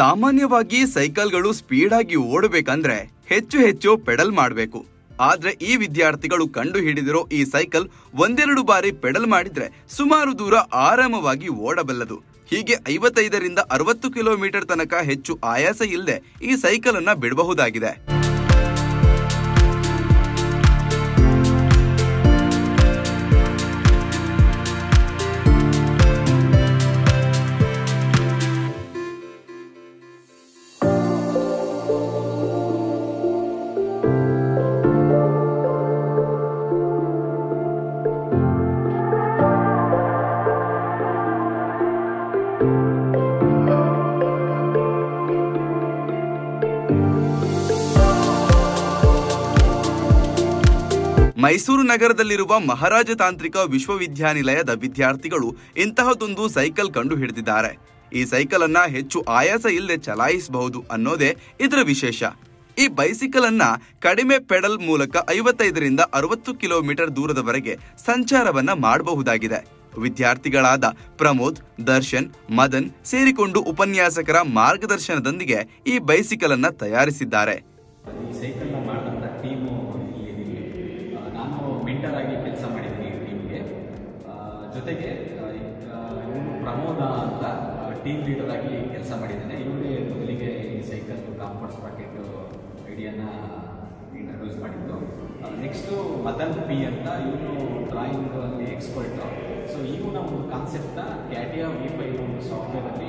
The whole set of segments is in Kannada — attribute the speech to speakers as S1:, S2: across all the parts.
S1: ಸಾಮಾನ್ಯವಾಗಿ ಸೈಕಲ್ಗಳು ಸ್ಪೀಡ್ ಆಗಿ ಓಡಬೇಕಂದ್ರೆ ಹೆಚ್ಚು ಹೆಚ್ಚು ಪೆಡಲ್ ಮಾಡಬೇಕು ಆದ್ರೆ ಈ ವಿದ್ಯಾರ್ಥಿಗಳು ಕಂಡು ಹಿಡಿದಿರೋ ಈ ಸೈಕಲ್ ಒಂದೆರಡು ಬಾರಿ ಪೆಡಲ್ ಮಾಡಿದ್ರೆ ಸುಮಾರು ದೂರ ಆರಾಮವಾಗಿ ಓಡಬಲ್ಲದು ಹೀಗೆ ಐವತ್ತೈದರಿಂದ ಅರವತ್ತು ಕಿಲೋಮೀಟರ್ ತನಕ ಹೆಚ್ಚು ಆಯಾಸ ಇಲ್ಲದೆ ಈ ಸೈಕಲ್ ಅನ್ನ ಬಿಡಬಹುದಾಗಿದೆ ಮೈಸೂರು ನಗರದಲ್ಲಿರುವ ಮಹಾರಾಜ ತಾಂತ್ರಿಕ ವಿಶ್ವವಿದ್ಯಾನಿಲಯದ ವಿದ್ಯಾರ್ಥಿಗಳು ಇಂತಹದೊಂದು ಸೈಕಲ್ ಕಂಡು ಹಿಡಿದಿದ್ದಾರೆ ಈ ಸೈಕಲ್ ಅನ್ನ ಹೆಚ್ಚು ಆಯಾಸ ಇಲ್ಲದೆ ಚಲಾಯಿಸಬಹುದು ಅನ್ನೋದೇ ಇದರ ವಿಶೇಷ ಈ ಬೈಸಿಕಲ್ ಅನ್ನ ಕಡಿಮೆ ಪೆಡಲ್ ಮೂಲಕ ಐವತ್ತೈದರಿಂದ ಅರವತ್ತು ಕಿಲೋಮೀಟರ್ ದೂರದವರೆಗೆ ಸಂಚಾರವನ್ನ ಮಾಡಬಹುದಾಗಿದೆ ವಿದ್ಯಾರ್ಥಿಗಳಾದ ಪ್ರಮೋದ್ ದರ್ಶನ್ ಮದನ್ ಸೇರಿಕೊಂಡು ಉಪನ್ಯಾಸಕರ ಮಾರ್ಗದರ್ಶನದೊಂದಿಗೆ ಈ ಬೈಸಿಕಲ್ ಅನ್ನ ತಯಾರಿಸಿದ್ದಾರೆ
S2: ಈ ಸೈಕಲ್ನ ಮಾಡಿದಂಥ ಟೀಮು ಇಲ್ಲಿದ್ದೀವಿ ಆ, ನಾನು ಮೆಂಟರ್ ಆಗಿ ಕೆಲಸ ಮಾಡಿದ್ದೀನಿ ಈ ಟೀಮ್ಗೆ ಆ, ಜೊತೆಗೆ ಇವನು ಪ್ರಮೋದ ಅಂತ ಟೀಮ್ ಲೀಡರ್ ಆಗಿ ಕೆಲಸ ಮಾಡಿದ್ದೇನೆ ಇವನೇ ಮೊದಲಿಗೆ ಈ ಸೈಕಲ್ ಕಾಂಪೌಂಡ್ ಸ್ಪಾಕೆಟ್ ಐಡಿಯಾನ ಇಂಟ್ರೊಡ್ಯೂಸ್ ಮಾಡಿದ್ದು ನೆಕ್ಸ್ಟು ಮದನ್ ಪಿ ಅಂತ ಇವನು ಡ್ರಾಯಿಂಗ್ ಅಲ್ಲಿ ಎಕ್ಸ್ಪರ್ಟು ಸೊ ಇವನ ಒಂದು ಕಾನ್ಸೆಪ್ಟ್ನ ಕ್ಯಾಟಿಯಾ ವಿ ಫೈವ್ ಒಂದು ಸಾಫ್ಟ್ವೇರಲ್ಲಿ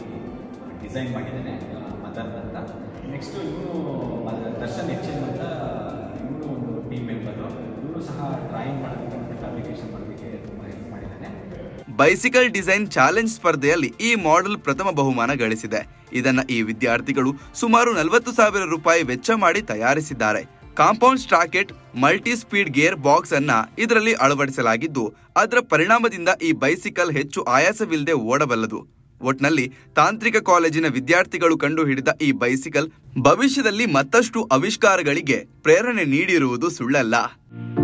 S2: ಡಿಸೈನ್ ಮಾಡಿದ್ದೇನೆ ಆ, ಮದನ್ ಅಂತ ನೆಕ್ಸ್ಟು ಇವನು ದರ್ಶನ್ ಎಚ್ ಎಮ್ ಅಂತ ಇವನು ಒಂದು ಟೀಮ್ ಮೆಂಬರು ಇವನು ಸಹ ಡ್ರಾಯಿಂಗ್ ಮಾಡೋದಕ್ಕೆ ಮತ್ತು ಫ್ಯಾಬ್ರಿಕೇಶನ್ ಮಾಡೋದಕ್ಕೆ ತುಂಬ ಹೆಲ್ಪ್ ಮಾಡಿದ್ದಾನೆ
S1: ಬೈಸಿಕಲ್ ಡಿಸೈನ್ ಚಾಲೆಂಜ್ ಸ್ಪರ್ಧೆಯಲ್ಲಿ ಈ ಮಾಡೆಲ್ ಪ್ರಥಮ ಬಹುಮಾನ ಗಳಿಸಿದೆ ಇದನ್ನ ಈ ವಿದ್ಯಾರ್ಥಿಗಳು ಸುಮಾರು ನಲವತ್ತು ಸಾವಿರ ರೂಪಾಯಿ ವೆಚ್ಚ ಮಾಡಿ ತಯಾರಿಸಿದ್ದಾರೆ compound sprocket multi speed gear box ಅನ್ನ ಇದರಲ್ಲಿ ಅಳವಡಿಸಲಾಗಿದ್ದು ಅದರ ಪರಿಣಾಮದಿಂದ ಈ ಬೈಸಿಕಲ್ ಹೆಚ್ಚು ಆಯಾಸವಿಲ್ಲದೆ ಓಡಬಲ್ಲದು ಒಟ್ನಲ್ಲಿ ತಾಂತ್ರಿಕ ಕಾಲೇಜಿನ ವಿದ್ಯಾರ್ಥಿಗಳು ಕಂಡು ಹಿಡಿದ ಈ ಬೈಸಿಕಲ್ ಭವಿಷ್ಯದಲ್ಲಿ ಮತ್ತಷ್ಟು ಆವಿಷ್ಕಾರಗಳಿಗೆ ಪ್ರೇರಣೆ ನೀಡಿರುವುದು ಸುಳ್ಳಲ್ಲ